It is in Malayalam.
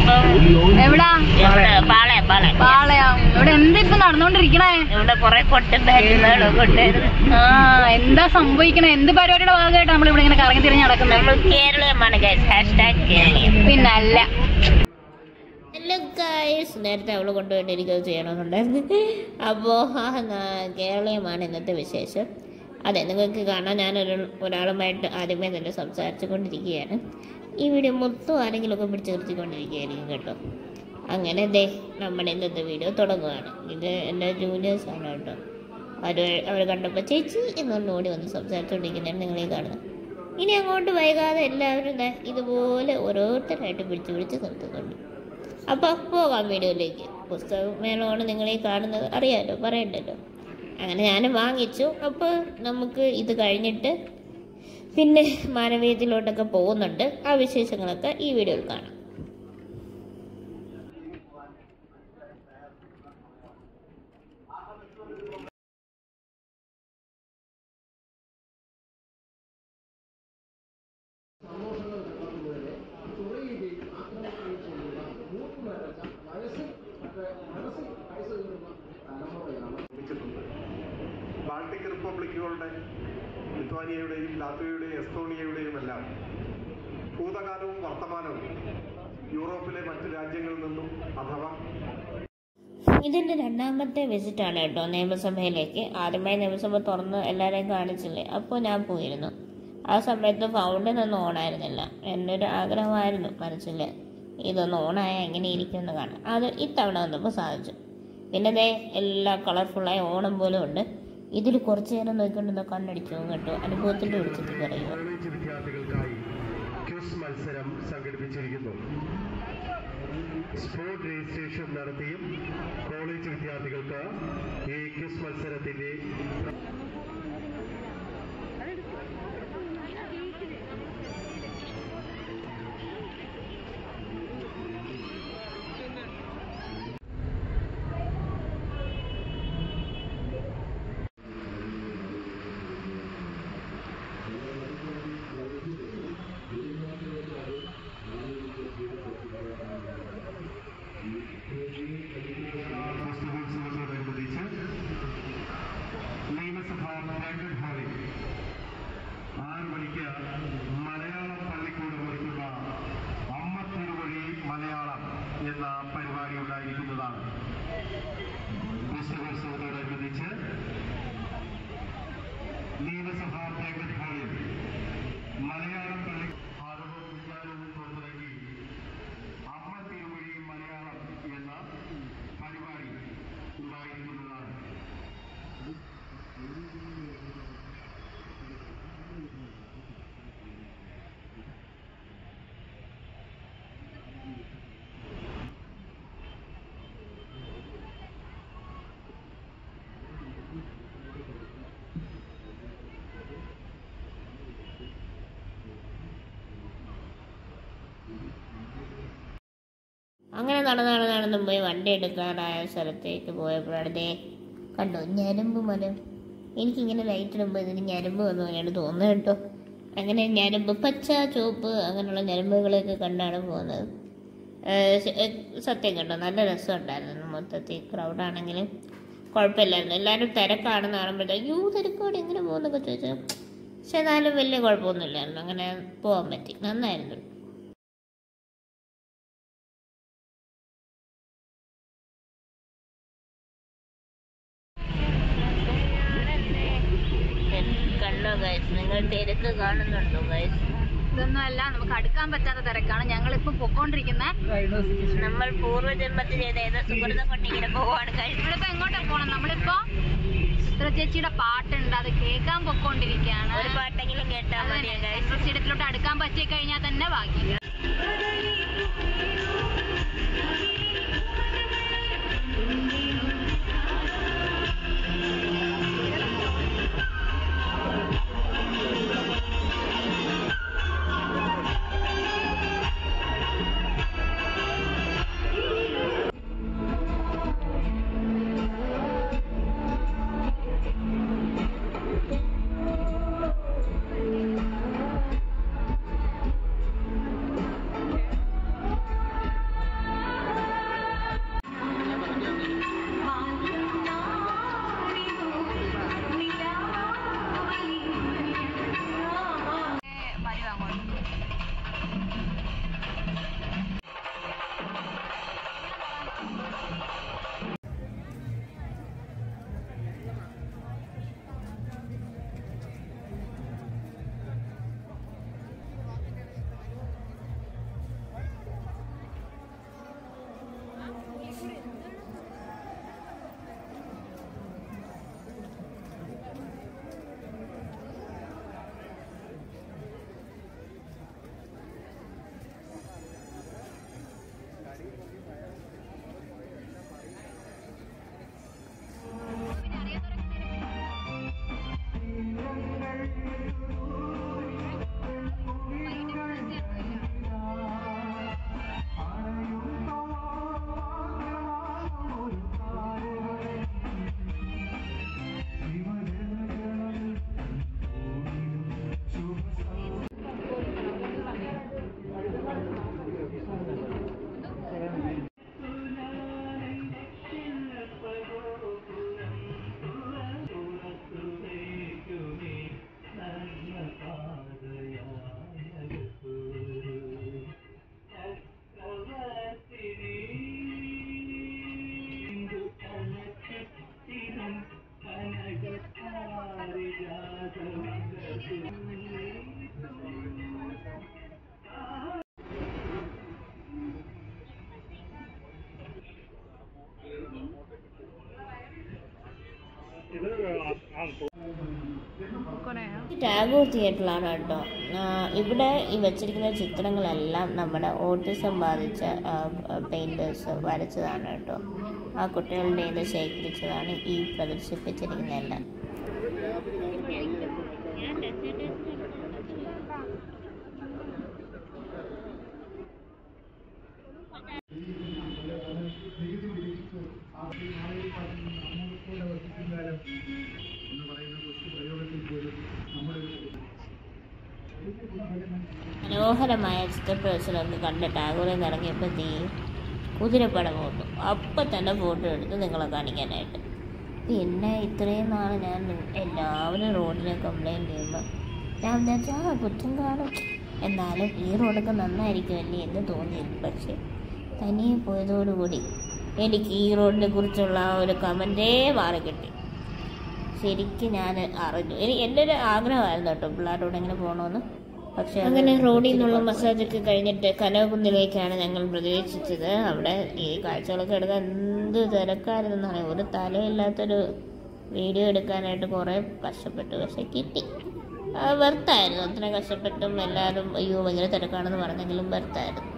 എവിടാ പാളയം പാളയം പാളയം ഇവിടെ എന്താ ഇപ്പൊ നടന്നോണ്ടിരിക്കണേ ഇവിടെ കൊറേ കൊട്ടും ബാറ്റുകളും കൊണ്ടായിരുന്നു ആ എന്താ സംഭവിക്കണേ എന്ത് പരിപാടിയുടെ ഭാഗമായിട്ട് നമ്മൾ ഇവിടെ ഇങ്ങനെ കറങ്ങി തിരിഞ്ഞ് നടക്കുന്നത് നമ്മൾ കേരളീയമാണ് ഗൈസ് ഹാഷ്ടാഗ് കേരളീയം പിന്നല്ല ഹലോ ഗൈസ് നേരത്തെ അവള് കൊണ്ടുപോയിട്ട് എനിക്കത് ചെയ്യണമെന്നുണ്ടായിരുന്നു അപ്പോൾ ആ ന- കേരളീയമാണ് ഇന്നത്തെ വിശേഷം അതെ നിങ്ങൾക്ക് കാണാൻ ഞാനൊരു ഒരാളുമായിട്ട് ആദ്യമേ തന്നെ സംസാരിച്ചു കൊണ്ടിരിക്കുകയാണ് ഈ വീഡിയോ മൊത്തം ആരെങ്കിലുമൊക്കെ പിടിച്ച് നിർത്തിക്കൊണ്ടിരിക്കുകയായിരിക്കും കേട്ടോ അങ്ങനെ ദേ നമ്മുടെ ഇന്നത്തെ വീഡിയോ തുടങ്ങുകയാണ് ഇത് എൻ്റെ ജൂനിയേഴ്സ് ആണ് കേട്ടോ അവർ അവർ കണ്ടപ്പോൾ ചേച്ചി എന്നുകൊണ്ട് ഓടി വന്ന് സംസാരിച്ചുകൊണ്ടിരിക്കുന്നതാണ് നിങ്ങളീ കാണുന്നത് ഇനി അങ്ങോട്ട് വൈകാതെ എല്ലാവരും ദേ ഇതുപോലെ ഓരോരുത്തരായിട്ട് പിടിച്ച് പിടിച്ച് നിർത്തുന്നുണ്ട് അപ്പോൾ പോകാം വീഡിയോയിലേക്ക് പുസ്തകം മേളമാണ് നിങ്ങൾ ഈ കാണുന്നത് അറിയാലോ പറയണ്ടല്ലോ അങ്ങനെ ഞാൻ വാങ്ങിച്ചു അപ്പോൾ നമുക്ക് ഇത് കഴിഞ്ഞിട്ട് പിന്നെ മാനവീയത്തിലോട്ടൊക്കെ പോകുന്നുണ്ട് ആ വിശേഷങ്ങളൊക്കെ ഈ വീഡിയോയിൽ കാണാം നിർമ്മിച്ചിട്ടുണ്ട് ബാൾട്ടിക് റിപ്പബ്ലിക്കുകളുടെ ലിത്വാനിയയുടെയും ലാത്വിയയുടെയും എസ്തോണിയയുടെയും എല്ലാം ഭൂതകാലവും വർത്തമാനവും യൂറോപ്പിലെ മറ്റു രാജ്യങ്ങളിൽ നിന്നും അഥവാ ഇതിൻ്റെ രണ്ടാമത്തെ വിസിറ്റാണ് കേട്ടോ നിയമസഭയിലേക്ക് ആദ്യമായി നിയമസഭ തുറന്ന് എല്ലാവരെയും കാണിച്ചില്ലേ അപ്പോൾ ഞാൻ പോയിരുന്നു ആ സമയത്ത് ഫൗണ്ടനൊന്നും ഓണായിരുന്നില്ല എൻ്റെ ഒരു ആഗ്രഹമായിരുന്നു മനസ്സിൽ ഇതൊന്ന് ഓണായ എങ്ങനെ ഇരിക്കുമെന്ന് കാണാൻ അത് ഇത്തവണ വന്നപ്പോൾ സാധിച്ചു പിന്നെ ദേ എല്ലാം കളർഫുള്ളായ ഓണം പോലും ഉണ്ട് ഇതിൽ കുറച്ച് നേരം നോക്കിക്കൊണ്ടിരുന്ന കണ്ണടിച്ചു പോകും കേട്ടോ അനുഭവത്തിൻ്റെ വിളിച്ചിട്ട് പറയുക കോളേജ് വിദ്യാർത്ഥികൾക്കായി ക്വിസ് മത്സരം സംഘടിപ്പിച്ചിരിക്കുന്നു സ്പോർട്ട് രജിസ്ട്രേഷൻ നടത്തിയും കോളേജ് വിദ്യാർത്ഥികൾക്ക് ഈ ക്വിസ് മത്സരത്തിന്റെ പുസ്തകോത്സവത്തോടനുബന്ധിച്ച് നിയമസഭാ ബാങ്കറ്റ് ഹാളിൽ ആറ് മണിക്ക് മലയാളം പള്ളിക്കൂടം ഒരുക്കുന്ന അമ്മ തിരുവഴി മലയാളം എന്ന പരിപാടി ഉണ്ടായിരിക്കുന്നതാണ് പുസ്തകോത്സവത്തോടനുബന്ധിച്ച് നിയമസഭാ ബാങ്കറ്റ് ഹാളിൽ മലയാളം പള്ളി അറിവും വിജ്ഞാനവും പുറത്തിറക്കി അമ്മ തിരുവഴി മലയാളം എന്ന പരിപാടി ഉണ്ടായിരിക്കുന്നതാണ് അങ്ങനെ നടന്ന് നടന്ന് നടന്ന് പോയി വണ്ടി എടുക്കാറായ സ്ഥലത്തേക്ക് പോയപ്പോഴാണ് ദേ കണ്ടോ ഞരമ്പ് മരം എനിക്കിങ്ങനെ ലൈറ്റ് ഇടുമ്പോൾ ഇതിന് ഞരമ്പ് വന്നു പോലെയാണ് തോന്നുന്നത് കേട്ടോ അങ്ങനെ ഞരമ്പ് പച്ച ചുവപ്പ് അങ്ങനെയുള്ള ഞരമ്പുകളൊക്കെ കണ്ടാണ് പോകുന്നത് ഏഹ് ശ- ഏഹ് സത്യം കേട്ടോ നല്ല രസമുണ്ടായിരുന്നു മൊത്തത്തിൽ ക്രൗഡാണെങ്കിലും കുഴപ്പമില്ലായിരുന്നു എല്ലാവരും തിരക്കാണെന്ന് കാണുമ്പോഴത്തേക്ക് യൂ തിരക്കോടെ എങ്ങനെ പോകുന്നൊക്കെ ചോദിച്ചു പക്ഷെ എന്നാലും വലിയ കുഴപ്പമൊന്നുമില്ലായിരുന്നു അങ്ങനെ പോകാൻ പറ്റി നന്നായിരുന്നു കണ്ടോ ഗൈസ് നിങ്ങൾ തിരക്ക് കാണുന്നുണ്ടോ ഗൈസ് ഇതൊന്നും അല്ല നമുക്ക് അടുക്കാൻ പറ്റാത്ത തിരക്കാണ് ഞങ്ങൾ ഇപ്പൊ പൊക്കോണ്ടിരിക്കുന്ന നമ്മൾ പൂർവ്വജന്മത്തിൽ ചെയ്ത ഏതോ സുഹൃതം കൊണ്ട് ഇങ്ങനെ പോവാണ് ഗൈസ് നമ്മളിപ്പോ എങ്ങോട്ടാ പോണം നമ്മളിപ്പോ ചിത്ര ചേച്ചിയുടെ പാട്ടുണ്ട് അത് കേൾക്കാൻ പൊക്കോണ്ടിരിക്കുകയാണ് ഒരു പാട്ടെങ്കിലും കേട്ടാ അത് മതിയോ തന്നെ. ഗൈസ് ചിത്ര ചേച്ചിയിടത്തിലോട്ട് അടുക്കാൻ പറ്റി കഴിഞ്ഞാൽ തന്നെ ബാക്കി ടാഗോർ തിയേറ്ററിലാണ് കേട്ടോ ആ, ഇവിടെ ഈ വെച്ചിരിക്കുന്ന ചിത്രങ്ങളെല്ലാം നമ്മുടെ ഓട്ടിസം ബാധിച്ച പെയിൻറ്റേഴ്സ് വരച്ചതാണ് കേട്ടോ ആ കുട്ടികളുടെ ഇത് ശേഖരിച്ചതാണ് ഈ പ്രദർശിപ്പിച്ചിരിക്കുന്നതെല്ലാം മനോഹരമായ ചിത്രപ്രദർശനമൊക്കെ കണ്ട് ടാഗോറിൽ നിന്ന് ഇറങ്ങിയപ്പോൾ തീ കുതിരപ്പട പോന്നു അപ്പം തന്നെ ഫോട്ടോ എടുത്ത് നിങ്ങളെ കാണിക്കാനായിട്ട് പിന്നെ ഇത്രയും നാൾ ഞാൻ എല്ലാവരും റോഡിനെ കംപ്ലൈൻറ്റ് ചെയ്യുമ്പോൾ ഞാൻ വിചാരിച്ചു ആ കുറ്റം കാണും എന്നാലും ഈ റോഡൊക്കെ നന്നായിരിക്കുമല്ലേ എന്ന് തോന്നിയിരുന്നു പക്ഷേ തനിയെ പോയതോടുകൂടി എനിക്ക് ഈ റോഡിനെ കുറിച്ചുള്ള ആ ഒരു കമൻറ്റേ മാറി കിട്ടി ശരിക്കും ഞാൻ അറിഞ്ഞു ഇനി എൻ്റെ ഒരു ആഗ്രഹമായിരുന്നു കേട്ടോ പിള്ളേരോട് എങ്ങനെ പോകണമെന്ന് പക്ഷെ അങ്ങനെ റോഡിൽ നിന്നുള്ള മസാജൊക്കെ കഴിഞ്ഞിട്ട് കനകുന്നിലേക്കാണ് ഞങ്ങൾ പ്രതീക്ഷിച്ചത് അവിടെ ഈ കാഴ്ചകളൊക്കെ എടുക്കാൻ എന്ത് തിരക്കായിരുന്നു അറിയാം ഒരു തലയില്ലാത്തൊരു വീഡിയോ എടുക്കാനായിട്ട് കുറേ കഷ്ടപ്പെട്ടു പക്ഷെ കിട്ടി വെർത്തായിരുന്നു അത്ര കഷ്ടപ്പെട്ടും എല്ലാവരും അയ്യോ ഭയങ്കര തിരക്കാണെന്ന് പറഞ്ഞെങ്കിലും വെർത്തായിരുന്നു